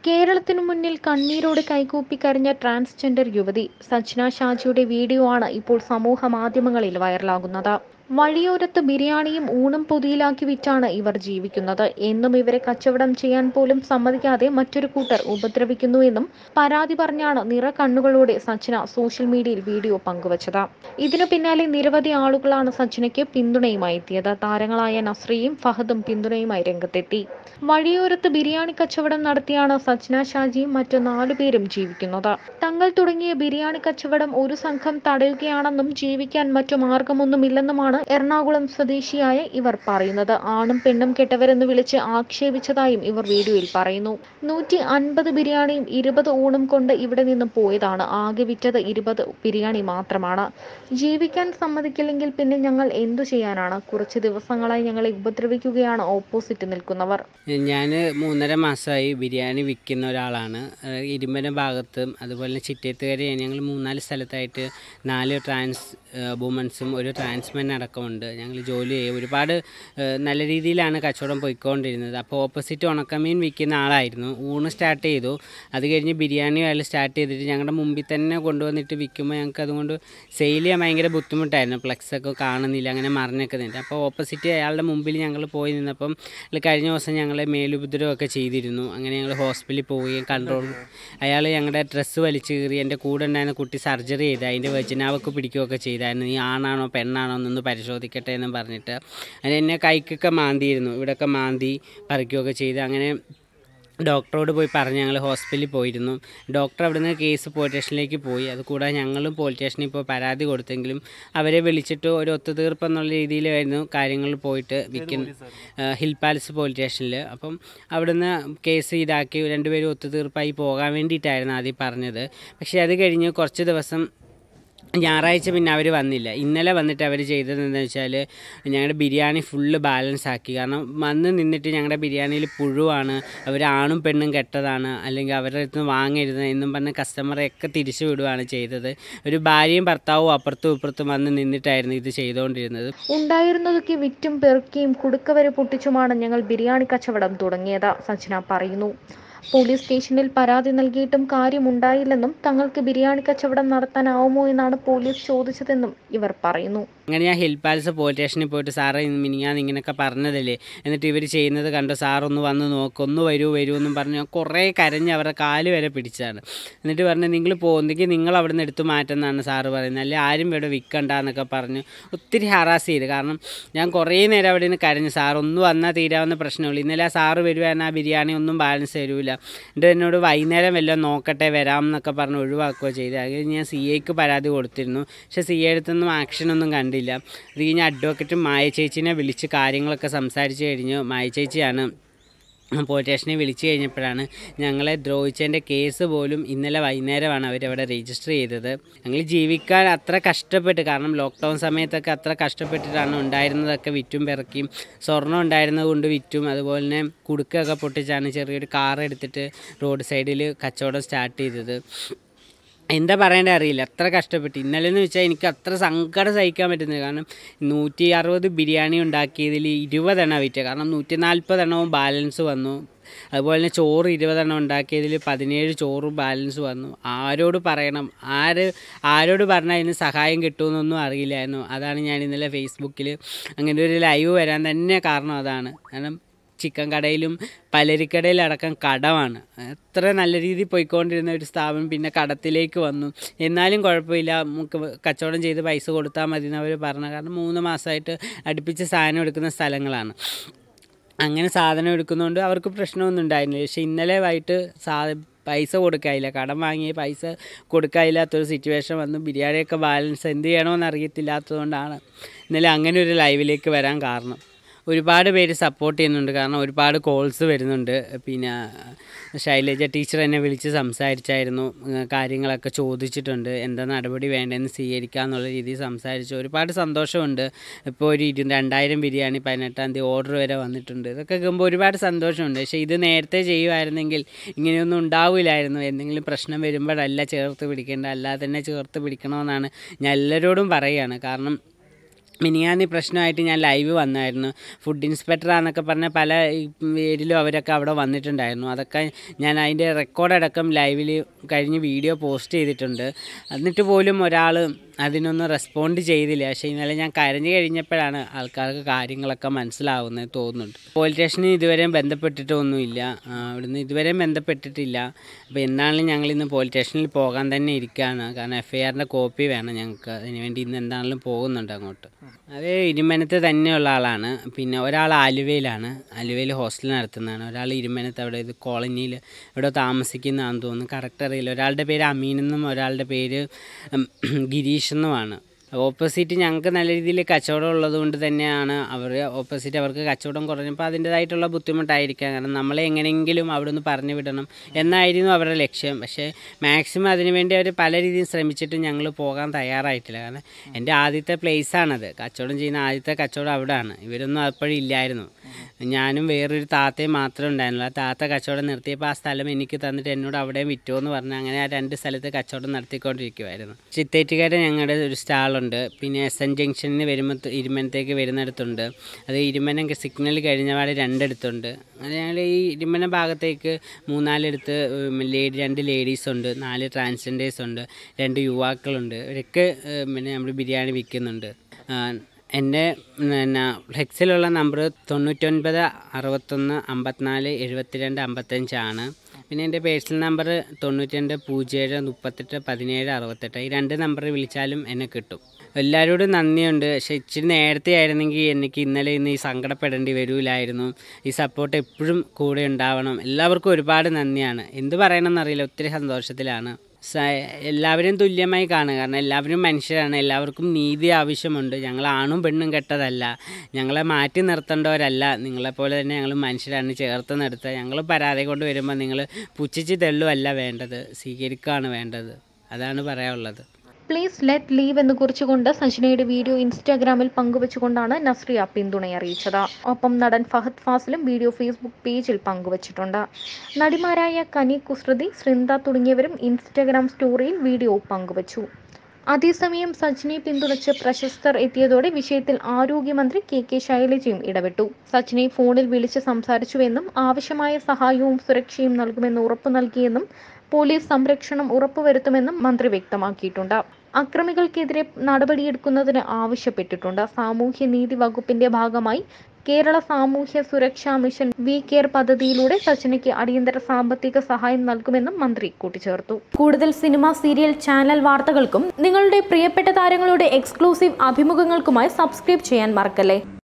കേരളത്തിനു മുന്നിൽ കണ്ണീരോടെ കൈകൂപ്പി കരഞ്ഞ ട്രാൻസ്ജെൻഡർ യുവതി സജ്ന ഷാജിയുടെ വീഡിയോ ആണ് ഇപ്പോൾ സമൂഹ മാധ്യമങ്ങളിൽ വൈറലാകുന്നത് വഴിയോരത്ത് ബിരിയാണിയും ഊണും പൊതിയിലാക്കി വിറ്റാണ് ഇവർ ജീവിക്കുന്നത് എന്നും ഇവരെ കച്ചവടം ചെയ്യാൻ പോലും സമ്മതിക്കാതെ മറ്റൊരു കൂട്ടർ ഉപദ്രവിക്കുന്നുവെന്നും പരാതി പറഞ്ഞാണ് നിറ കണ്ണുകളോടെ സജ്ന സോഷ്യൽ മീഡിയയിൽ വീഡിയോ പങ്കുവച്ചത് ഇതിനു പിന്നാലെ നിരവധി ആളുകളാണ് സജ്നയ്ക്ക് പിന്തുണയുമായി എത്തിയത് താരങ്ങളായ നസ്രിയും ഫഹദും പിന്തുണയുമായി രംഗത്തെത്തി വഴിയോരത്ത് ബിരിയാണി കച്ചവടം നടത്തിയാണ് സജ്ന ഷാജിയും മറ്റു നാലുപേരും ജീവിക്കുന്നത് തങ്ങൾ തുടങ്ങിയ ബിരിയാണി കച്ചവടം ഒരു സംഘം തടയുകയാണെന്നും ജീവിക്കാൻ മറ്റു മാർഗമൊന്നുമില്ലെന്നുമാണ് എറണാകുളം സ്വദേശിയായ ഇവർ പറയുന്നത് ആണും പെണ്ണും കെട്ടവരെന്ന് വിളിച്ച് ആക്ഷേപിച്ചതായും ഇവർ വീഡിയോയിൽ പറയുന്നു നൂറ്റി അൻപത് ബിരിയാണിയും ഇരുപത് ഊണും കൊണ്ട് ഇവിടെ നിന്ന് പോയതാണ് ആകെ വിറ്റത് ഇരുപത് ബിരിയാണി മാത്രമാണ് ജീവിക്കാൻ സമ്മതിക്കില്ലെങ്കിൽ പിന്നെ ഞങ്ങൾ എന്തു ചെയ്യാനാണ് കുറച്ച് ദിവസങ്ങളായി ഞങ്ങളെ ഉപദ്രവിക്കുകയാണ് ഓപ്പോസിറ്റ് നിൽക്കുന്നവർ ഞാൻ മൂന്നര മാസമായി ബിരിയാണി വിൽക്കുന്ന ഒരാളാണ് ഏഹ് ഇരുമ്പന ഭാഗത്തും അതുപോലെ തന്നെ ചിറ്റേത്തുകര ഞങ്ങൾ മൂന്നാല് സ്ഥലത്തായിട്ട് നാല് ട്രാൻസ് വുമൻസും ഒരു ട്രാൻസ്മെൻ അടക്കമുണ്ട് ഞങ്ങൾ ജോലി ചെയ്യും ഒരുപാട് ഏഹ് നല്ല രീതിയിലാണ് കച്ചവടം പോയിക്കൊണ്ടിരുന്നത് അപ്പോൾ ഓപ്പോസിറ്റ് ഉണക്കമീൻ വിൽക്കുന്ന ആളായിരുന്നു ഊണ് സ്റ്റാർട്ട് ചെയ്തു അത് കഴിഞ്ഞ് ബിരിയാണി അയാൾ സ്റ്റാർട്ട് ചെയ്തിട്ട് ഞങ്ങളുടെ മുമ്പിൽ തന്നെ കൊണ്ടുവന്നിട്ട് വിൽക്കുമ്പോൾ ഞങ്ങൾക്ക് അതുകൊണ്ട് സെയിൽ ചെയ്യാൻ ഭയങ്കര ബുദ്ധിമുട്ടായിരുന്നു ഫ്ലെക്സ് ഒക്കെ കാണുന്നില്ല അങ്ങനെ മറിഞ്ഞൊക്കെ നിന്നിട്ട് അപ്പോൾ ഓപ്പോസിറ്റ് അയാളുടെ മുമ്പിൽ ഞങ്ങൾ പോയി നിന്നപ്പം അയാൾ കഴിഞ്ഞ ദിവസം ഞങ്ങളെ മേലുപദ്രവമൊക്കെ ചെയ്തിരുന്നു അങ്ങനെ ഞങ്ങൾ ഹോസ്പിറ്റലിൽ പോവുകയും കൺട്രോൾ അയാൾ ഞങ്ങളുടെ ഡ്രസ്സ് വലിച്ചു കീറി എൻ്റെ കൂടെ ഉണ്ടായിരുന്ന കുട്ടി സർജറി ചെയ്ത് അതിൻ്റെ വെച്ചിനാവൊക്കെ പിടിക്കുകയൊക്കെ ചെയ്തായിരുന്നു നീ ആണാണോ പെണ്ണാണോ എന്നൊന്ന് പരിശോധിക്കട്ടെ എന്ന് പറഞ്ഞിട്ട് അങ്ങനെ എന്നെ കൈക്കൊക്കെ മാന്തിയിരുന്നു ഇവിടെയൊക്കെ മാന്തി പറിക്കുകയൊക്കെ ചെയ്ത് അങ്ങനെ ഡോക്ടറോട് പോയി പറഞ്ഞ് ഞങ്ങൾ ഹോസ്പിറ്റലിൽ പോയിരുന്നു ഡോക്ടർ അവിടുന്ന് കേസ് പോലീസ് സ്റ്റേഷനിലേക്ക് പോയി അത് കൂടാതെ ഞങ്ങളും പോലീസ് സ്റ്റേഷനിൽ ഇപ്പോൾ പരാതി കൊടുത്തെങ്കിലും അവരെ വിളിച്ചിട്ട് ഒരു ഒത്തുതീർപ്പ് എന്നുള്ള രീതിയിലായിരുന്നു കാര്യങ്ങൾ പോയിട്ട് വിൽക്കുന്ന ഹിൽ പാലസ് പോലീസ് സ്റ്റേഷനിൽ അപ്പം അവിടുന്ന് കേസ് ഇതാക്കി രണ്ടുപേരും ഒത്തുതീർപ്പായി പോകാൻ വേണ്ടിയിട്ടായിരുന്നു ആദ്യം പറഞ്ഞത് പക്ഷേ അത് കഴിഞ്ഞ് കുറച്ച് ദിവസം ഞായറാഴ്ച പിന്നെ അവർ വന്നില്ല ഇന്നലെ വന്നിട്ട് അവർ ചെയ്തത് എന്താണെന്ന് വെച്ചാൽ ഞങ്ങളുടെ ബിരിയാണി ഫുള്ള് ബാലൻസ് ആക്കി കാരണം വന്ന് നിന്നിട്ട് ഞങ്ങളുടെ ബിരിയാണിയിൽ പുഴുവാണ് അവർ ആണും പെണ്ണും കെട്ടതാണ് അല്ലെങ്കിൽ അവരുടെ അടുത്ത് നിന്ന് വാങ്ങരുത് എന്നും പറഞ്ഞ് കസ്റ്റമറെയൊക്കെ തിരിച്ചു വിടുകയാണ് ചെയ്തത് ഒരു ഭാര്യയും ഭർത്താവും അപ്പുറത്തും ഇപ്പുറത്തും വന്ന് നിന്നിട്ടായിരുന്നു ഇത് ചെയ്തുകൊണ്ടിരുന്നത് ഉണ്ടായിരുന്നതൊക്കെ വിറ്റും പെറുക്കിയും കുടുക്ക വരെ പൊട്ടിച്ചുമാണ് ഞങ്ങൾ ബിരിയാണി കച്ചവടം തുടങ്ങിയത് സജ്ന പറയുന്നു പോലീസ് സ്റ്റേഷനിൽ പരാതി നൽകിയിട്ടും കാര്യമുണ്ടായില്ലെന്നും തങ്ങൾക്ക് ബിരിയാണി കച്ചവടം നടത്താനാവുമോ എന്നാണ് പോലീസ് ചോദിച്ചതെന്നും ഇവർ പറയുന്നു അങ്ങനെ ഞാൻ ഹിൽ പാലസ് പോലീസ് സ്റ്റേഷനിൽ പോയിട്ട് സാറേ മിനിങ്ങാന്ന് ഇങ്ങനെയൊക്കെ പറഞ്ഞതല്ലേ എന്നിട്ട് ഇവർ ചെയ്യുന്നത് കണ്ട് സാറൊന്ന് വന്ന് നോക്ക് ഒന്ന് വരൂ വരൂ എന്നും പറഞ്ഞ് ഞാൻ കുറേ കരഞ്ഞ് അവരുടെ കാല് വരെ പിടിച്ചതാണ് എന്നിട്ട് പറഞ്ഞു നിങ്ങൾ പോകുന്നെങ്കിൽ നിങ്ങൾ അവിടെ നിന്ന് എടുത്തു മാറ്റുന്നതാണ് സാറ് പറയുന്നത് അല്ലെ ആരും ഇവിടെ വിൽക്കണ്ട എന്നൊക്കെ പറഞ്ഞ് ഒത്തിരി ഹറാസ് ചെയ്ത് കാരണം ഞാൻ കുറേ നേരം അവിടെ നിന്ന് കരഞ്ഞു സാർ ഒന്ന് വന്നാൽ തീരാവുന്ന പ്രശ്നമുള്ളൂ ഇന്നലെ ആ സാറ് വരുവാൻ ആ ബിരിയാണി ഒന്നും ബാലൻസ് തരൂല എന്നിട്ട് എന്നോട് വൈകുന്നേരം വല്ലതും നോക്കട്ടെ വരാം എന്നൊക്കെ പറഞ്ഞ് ഒഴിവാക്കുകയോ ചെയ്ത് അത് കഴിഞ്ഞ് ഞാൻ സി എക്ക് പരാതി കൊടുത്തിരുന്നു പക്ഷേ സി എ അടുത്തൊന്നും ആക്ഷനൊന്നും കണ്ടില്ല അത് കഴിഞ്ഞ് അഡ്വക്കറ്റ് മായ ചേച്ചീനെ വിളിച്ച് കാര്യങ്ങളൊക്കെ സംസാരിച്ച് കഴിഞ്ഞ് മായ ചേച്ചിയാണ് പോലീസ് സ്റ്റേഷനിൽ വിളിച്ചു കഴിഞ്ഞപ്പോഴാണ് ഞങ്ങളെ ദ്രോഹിച്ചതിൻ്റെ കേസ് പോലും ഇന്നലെ വൈകുന്നേരമാണ് അവരവിടെ രജിസ്റ്റർ ചെയ്തത് ഞങ്ങൾ ജീവിക്കാൻ അത്ര കഷ്ടപ്പെട്ട് കാരണം ലോക്ക്ഡൗൺ സമയത്തൊക്കെ അത്ര കഷ്ടപ്പെട്ടിട്ടാണ് ഉണ്ടായിരുന്നതൊക്കെ വിറ്റും പിറക്കിയും സ്വർണ്ണം ഉണ്ടായിരുന്നത് കൊണ്ട് വിറ്റും അതുപോലെ തന്നെ കുടുക്കൊക്കെ പൊട്ടിച്ചാണ് ചെറിയൊരു കാർ എടുത്തിട്ട് റോഡ് സൈഡിൽ കച്ചവടം സ്റ്റാർട്ട് ചെയ്തത് എന്താ പറയേണ്ടത് അറിയില്ല അത്ര കഷ്ടപ്പെട്ട് ഇന്നലെ എന്ന് വെച്ചാൽ എനിക്ക് അത്ര സങ്കടം സഹിക്കാൻ പറ്റുന്നത് കാരണം നൂറ്റി അറുപത് ബിരിയാണി ഉണ്ടാക്കിയതിൽ ഇരുപതെണ്ണം വിറ്റ് കാരണം നൂറ്റി നാൽപ്പതെണ്ണവും ബാലൻസ് വന്നു അതുപോലെ തന്നെ ചോറ് ഇരുപതെണ്ണം ഉണ്ടാക്കിയതിൽ പതിനേഴ് ചോറും ബാലൻസ് വന്നു ആരോട് പറയണം ആര് ആരോട് പറഞ്ഞാൽ അതിന് സഹായം കിട്ടുമെന്നൊന്നും അറിയില്ലായിരുന്നു അതാണ് ഞാൻ ഇന്നലെ ഫേസ്ബുക്കിൽ അങ്ങനെ ഒരു ലൈവ് വരാൻ തന്നെ കാരണം അതാണ് കാരണം ചിക്കൻ കടയിലും പലരിക്കടയിലടക്കം കടമാണ് എത്ര നല്ല രീതിയിൽ പോയിക്കൊണ്ടിരുന്ന ഒരു സ്ഥാപനം പിന്നെ കടത്തിലേക്ക് വന്നു എന്നാലും കുഴപ്പമില്ല നമുക്ക് കച്ചവടം ചെയ്ത് പൈസ കൊടുത്താൽ മതി എന്നവർ പറഞ്ഞു കാരണം മൂന്ന് മാസമായിട്ട് അടുപ്പിച്ച് സാധനം എടുക്കുന്ന സ്ഥലങ്ങളാണ് അങ്ങനെ സാധനം എടുക്കുന്നതുകൊണ്ട് അവർക്ക് പ്രശ്നമൊന്നും ഉണ്ടായിരുന്നില്ല പക്ഷേ ഇന്നലെ വൈകിട്ട് സാ പൈസ കൊടുക്കാനില്ല കടം വാങ്ങി പൈസ കൊടുക്കാനില്ലാത്തൊരു സിറ്റുവേഷൻ വന്നു ബിരിയാണിയൊക്കെ ബാലൻസ് എന്ത് ചെയ്യണമെന്ന് അറിയത്തില്ലാത്തതുകൊണ്ടാണ് ഇന്നലെ അങ്ങനെ ഒരു ലൈവിലേക്ക് വരാൻ കാരണം ഒരുപാട് പേര് സപ്പോർട്ട് ചെയ്യുന്നുണ്ട് കാരണം ഒരുപാട് കോൾസ് വരുന്നുണ്ട് പിന്നെ ശൈലജ ടീച്ചർ എന്നെ വിളിച്ച് സംസാരിച്ചായിരുന്നു ഏഹ് കാര്യങ്ങളൊക്കെ ചോദിച്ചിട്ടുണ്ട് എന്താ നടപടി വേണ്ടതെന്ന് സ്വീകരിക്കുക എന്നുള്ള രീതിയിൽ സംസാരിച്ചു ഒരുപാട് സന്തോഷമുണ്ട് ഇപ്പോൾ ഒരു ഇരു രണ്ടായിരം ബിരിയാണി പതിനെട്ടാം തീയതി ഓർഡർ വരെ വന്നിട്ടുണ്ട് ഇതൊക്കെ കേൾക്കുമ്പോൾ ഒരുപാട് സന്തോഷമുണ്ട് പക്ഷേ ഇത് നേരത്തെ ചെയ്യുമായിരുന്നെങ്കിൽ ഇങ്ങനെയൊന്നും ഉണ്ടാവില്ലായിരുന്നു എന്തെങ്കിലും പ്രശ്നം വരുമ്പോഴല്ല ചേർത്ത് പിടിക്കേണ്ട അല്ലാതെ തന്നെ ചേർത്ത് പിടിക്കണമെന്നാണ് ഞാൻ എല്ലാവരോടും പറയുകയാണ് കാരണം മിനിയാന്ന് പ്രശ്നമായിട്ട് ഞാൻ ലൈവ് വന്നായിരുന്നു ഫുഡ് ഇൻസ്പെക്ടറാന്നൊക്കെ പറഞ്ഞ പല ഈ പേരിലും അവരൊക്കെ അവിടെ വന്നിട്ടുണ്ടായിരുന്നു അതൊക്കെ ഞാൻ അതിൻ്റെ റെക്കോർഡടക്കം ലൈവിൽ കഴിഞ്ഞ് വീഡിയോ പോസ്റ്റ് ചെയ്തിട്ടുണ്ട് എന്നിട്ട് പോലും ഒരാൾ അതിനൊന്നും റെസ്പോണ്ട് ചെയ്തില്ല പക്ഷേ ഇന്നലെ ഞാൻ കരഞ്ഞു കഴിഞ്ഞപ്പോഴാണ് ആൾക്കാർക്ക് കാര്യങ്ങളൊക്കെ മനസ്സിലാവുന്നത് തോന്നുന്നുണ്ട് പോലീസ് സ്റ്റേഷനിൽ ഇതുവരെയും ബന്ധപ്പെട്ടിട്ടൊന്നുമില്ല ആ, അവിടുന്ന് ഇതുവരെയും ബന്ധപ്പെട്ടിട്ടില്ല അപ്പോൾ എന്നാണെങ്കിലും ഞങ്ങൾ ഇന്ന് പോലീസ് സ്റ്റേഷനിൽ പോകാൻ തന്നെ ഇരിക്കുകയാണ് കാരണം എഫ് ഐ ആറിൻ്റെ കോപ്പി വേണം ഞങ്ങൾക്ക് അതിനുവേണ്ടി ഇന്ന് എന്താണെങ്കിലും പോകുന്നുണ്ട് അങ്ങോട്ട് അത് ഇരുമനത്ത് തന്നെയുള്ള ആളാണ് പിന്നെ ഒരാൾ ആലുവയിലാണ് ആലുവയിൽ ഹോസ്റ്റൽ നടത്തുന്നതാണ് ഒരാൾ ഇരുമനത്ത് അവിടെ ഇത് കോളനിയിൽ ഇവിടെ താമസിക്കുന്നതാണെന്ന് തോന്നുന്നു കറക്റ്റ് അറിയില്ല ഒരാളുടെ പേര് അമീൻ എന്നും ഒരാളുടെ പേര് ഉം, ഗിരീഷ് എന്നുമാണ് ഓപ്പോസിറ്റ് ഞങ്ങൾക്ക് നല്ല രീതിയിൽ കച്ചവടം ഉള്ളതുകൊണ്ട് തന്നെയാണ് അവർ ഓപ്പോസിറ്റ് അവർക്ക് കച്ചവടം കുറഞ്ഞപ്പോൾ അതിൻ്റേതായിട്ടുള്ള ബുദ്ധിമുട്ടായിരിക്കാം കാരണം നമ്മളെ എങ്ങനെയെങ്കിലും അവിടെ നിന്ന് പറഞ്ഞു വിടണം എന്നായിരുന്നു അവരുടെ ലക്ഷ്യം പക്ഷേ മാക്സിമം അതിനുവേണ്ടി അവർ പല രീതിയിൽ ശ്രമിച്ചിട്ടും ഞങ്ങൾ പോകാൻ തയ്യാറായിട്ടില്ല കാരണം എൻ്റെ ആദ്യത്തെ പ്ലേസാണത് കച്ചവടം ചെയ്യുന്ന ആദ്യത്തെ കച്ചവടം അവിടെയാണ് ഇവരൊന്നും അപ്പോഴും ഇല്ലായിരുന്നു ഞാനും വേറൊരു താത്തയും മാത്രമേ ഉണ്ടായിരുന്നുള്ളൂ ആ താത്ത കച്ചവടം നിർത്തിയപ്പോൾ ആ സ്ഥലം എനിക്ക് തന്നിട്ട് എന്നോട് അവിടെ വിറ്റോ എന്ന് പറഞ്ഞ് അങ്ങനെ ആ രണ്ട് സ്ഥലത്ത് കച്ചവടം നടത്തിക്കൊണ്ടിരിക്കുമായിരുന്നു ചിത്തേറ്റുകാരെ ഞങ്ങളുടെ ഒരു സ്റ്റാളുണ്ട് പിന്നെ എസ് എൻ ജംഗ്ഷനിൽ വരുമ്പോൾ ഇരുമനത്തേക്ക് വരുന്നിടത്തുണ്ട് അത് ഇരുമനം സിഗ്നൽ കഴിഞ്ഞപാട് രണ്ടിടത്തുണ്ട് അങ്ങനെ ഞങ്ങൾ ഈ ഇരുമന ഭാഗത്തേക്ക് മൂന്നാലിടത്ത് ഉം, ലേഡി രണ്ട് ലേഡീസ് ഉണ്ട് നാല് ട്രാൻസ്ജെൻഡേഴ്സ് ഉണ്ട് രണ്ട് യുവാക്കളുണ്ട് ഇവരൊക്കെ ഉം, പിന്നെ നമ്മൾ ബിരിയാണി വിൽക്കുന്നുണ്ട് ആ, എൻ്റെ പിന്നെ ഫ്ലെക്സിലുള്ള നമ്പർ തൊണ്ണൂറ്റൊൻപത് അറുപത്തൊന്ന് അമ്പത്തിനാല് എഴുപത്തിരണ്ട് അമ്പത്തഞ്ചാണ് പിന്നെ എൻ്റെ പേഴ്സണൽ നമ്പർ തൊണ്ണൂറ്റിരണ്ട് പൂജ്യം ഏഴ് മുപ്പത്തെട്ട് പതിനേഴ് അറുപത്തെട്ട് ഈ രണ്ട് നമ്പറിൽ വിളിച്ചാലും എന്നെ കിട്ടും എല്ലാവരോടും നന്ദിയുണ്ട് പക്ഷേ ഇച്ചിരി നേരത്തെ ആയിരുന്നെങ്കിൽ എനിക്ക് ഇന്നലെ ഇന്ന് ഈ സങ്കടപ്പെടേണ്ടി വരൂലായിരുന്നു ഈ സപ്പോർട്ട് എപ്പോഴും കൂടെ ഉണ്ടാവണം എല്ലാവർക്കും ഒരുപാട് നന്ദിയാണ് എന്ത് പറയണമെന്നറിയില്ല ഒത്തിരി സന്തോഷത്തിലാണ് സ- എല്ലാവരും തുല്യമായി കാണുക കാരണം എല്ലാവരും മനുഷ്യരാണ് എല്ലാവർക്കും നീതി ആവശ്യമുണ്ട് ഞങ്ങൾ ആണും പെണ്ണും കെട്ടതല്ല ഞങ്ങളെ മാറ്റി നിർത്തേണ്ടവരല്ല നിങ്ങളെപ്പോലെ തന്നെ ഞങ്ങൾ മനുഷ്യരാണ് ചേർത്ത് നിർത്തുക ഞങ്ങൾ പരാതി കൊണ്ട് വരുമ്പോൾ നിങ്ങൾ പുച്ഛിച്ച് തെള്ളുമല്ല വേണ്ടത് സ്വീകരിക്കുകയാണ് വേണ്ടത് അതാണ് പറയാനുള്ളത് പ്ലീസ് ലെറ്റ് ലീവ് എന്ന് കുറിച്ചുകൊണ്ട് സഞ്ജനയുടെ വീഡിയോ ഇൻസ്റ്റാഗ്രാമിൽ പങ്കുവച്ചുകൊണ്ടാണ് നസ്രിയ പിന്തുണ അറിയിച്ചത് ഒപ്പം നടൻ ഫഹദ് ഫാസിലും വീഡിയോ ഫേസ്ബുക്ക് പേജിൽ പങ്കുവച്ചിട്ടുണ്ട് നടിമാരായ കനി കുസൃതി ശ്രിന്ദ തുടങ്ങിയവരും ഇൻസ്റ്റാഗ്രാം സ്റ്റോറിയിൽ വീഡിയോ പങ്കുവച്ചു അതേസമയം സച്ചിനെ പിന്തുണച്ച് പ്രശസ്തർ എത്തിയതോടെ വിഷയത്തിൽ ആരോഗ്യമന്ത്രി കെ കെ ശൈലജയും ഇടപെട്ടു സച്ചിനെ ഫോണിൽ വിളിച്ച് സംസാരിച്ചുവെന്നും ആവശ്യമായ സഹായവും സുരക്ഷയും നൽകുമെന്ന് ഉറപ്പു നൽകിയെന്നും പോലീസ് സംരക്ഷണം ഉറപ്പുവരുത്തുമെന്നും മന്ത്രി വ്യക്തമാക്കിയിട്ടുണ്ട് അക്രമികൾക്കെതിരെ നടപടിയെടുക്കുന്നതിന് ആവശ്യപ്പെട്ടിട്ടുണ്ട് സാമൂഹ്യനീതി വകുപ്പിന്റെ ഭാഗമായി കേരള സാമൂഹ്യ സുരക്ഷാ മിഷൻ വി കെയർ പദ്ധതിയിലൂടെ സച്ചിനയ്ക്ക് അടിയന്തര സാമ്പത്തിക സഹായം നൽകുമെന്നും മന്ത്രി കൂട്ടിച്ചേർത്തു കൂടുതൽ സിനിമ സീരിയൽ ചാനൽ വാർത്തകൾക്കും നിങ്ങളുടെ പ്രിയപ്പെട്ട താരങ്ങളുടെ എക്സ്ക്ലൂസീവ് അഭിമുഖങ്ങൾക്കുമായി സബ്സ്ക്രൈബ് ചെയ്യാൻ മറക്കല്ലേ